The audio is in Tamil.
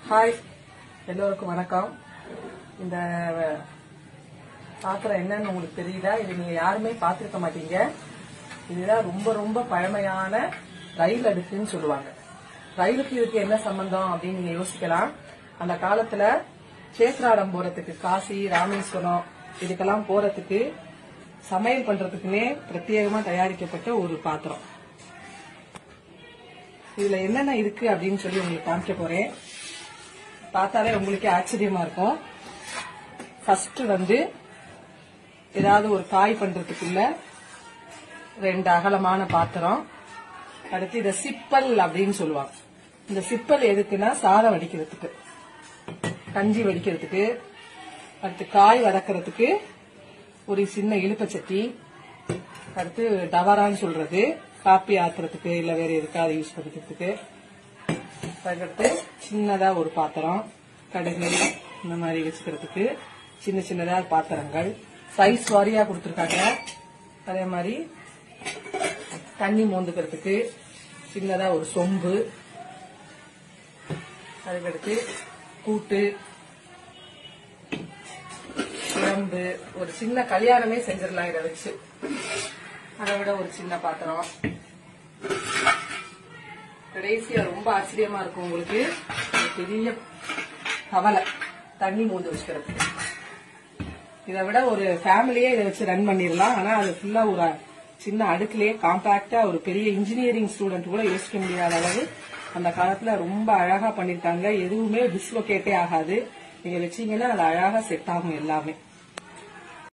ஹாய் எல்லோருக்கும் வணக்கம் இந்த பாத்திரம் என்னன்னு உங்களுக்கு தெரியல இது நீங்க யாருமே பார்த்திருக்க மாட்டீங்க இதுதான் ரொம்ப ரொம்ப பழமையான ரயில் அடுக்குன்னு சொல்லுவாங்க ரயிலுக்கு இதுக்கு என்ன சம்பந்தம் அப்படின்னு நீங்க யோசிக்கலாம் அந்த காலத்துல சேத்ராடம் போறதுக்கு காசி ராமேஸ்வரம் இதுக்கெல்லாம் போறதுக்கு சமையல் பண்றதுக்குன்னே பிரத்யேகமா தயாரிக்கப்பட்ட ஒரு பாத்திரம் இதுல என்னென்ன இருக்கு அப்படின்னு சொல்லி உங்களுக்கு காமிக்க போறேன் பார்த்தாலே உங்களுக்கே ஆச்சரியமா இருக்கும் ஃபர்ஸ்ட் வந்து ஏதாவது ஒரு காய் பண்றதுக்குள்ள ரெண்டு அகலமான பாத்திரம் அடுத்து இத சிப்பல் அப்படின்னு சொல்லுவாங்க இந்த சிப்பல் எதுக்குன்னா சாதம் வடிக்கிறதுக்கு கஞ்சி வடிக்கிறதுக்கு அடுத்து காய் வதக்கிறதுக்கு ஒரு சின்ன இழுப்பச்சட்டி அடுத்து டவரான்னு சொல்றது காப்பி ஆத்துறதுக்கு இல்ல வேற எதுக்காவது யூஸ் பண்ணிக்கிறதுக்கு அதுக்கடுத்து சின்னதா ஒரு பாத்திரம் கடுகு இந்த மாதிரி வச்சுக்கிறதுக்கு சின்ன சின்னதா பாத்திரங்கள் சைஸ் வாரியா கொடுத்துருக்காங்க அதே மாதிரி தண்ணி மோந்துக்கிறதுக்கு சின்னதா ஒரு சொம்பு அதுக்கடுத்து கூட்டு குழம்பு ஒரு சின்ன கல்யாணமே செஞ்சிடலாம் இதை வச்சு அதை விட ஒரு சின்ன பாத்திரம் கடைசியா ரொம்ப ஆச்சரியமா இருக்கும் உங்களுக்கு ஒரு பெரிய கவலை தண்ணி மூந்து வச்சுக்கிறது இதை விட ஒரு ஃபேமிலியே இதை வச்சு ரன் பண்ணிடலாம் ஆனா அது ஃபுல்லா ஒரு சின்ன அடுக்குலயே காம்பாக்டா ஒரு பெரிய இன்ஜினியரிங் ஸ்டூடெண்ட் கூட யோசிக்க முடியாத அளவு அந்த காலத்துல ரொம்ப அழகா பண்ணிருக்காங்க எதுவுமே டிஸ்லோகேட்டே ஆகாது நீங்க வச்சீங்கன்னா அது அழகா செட் ஆகும் எல்லாமே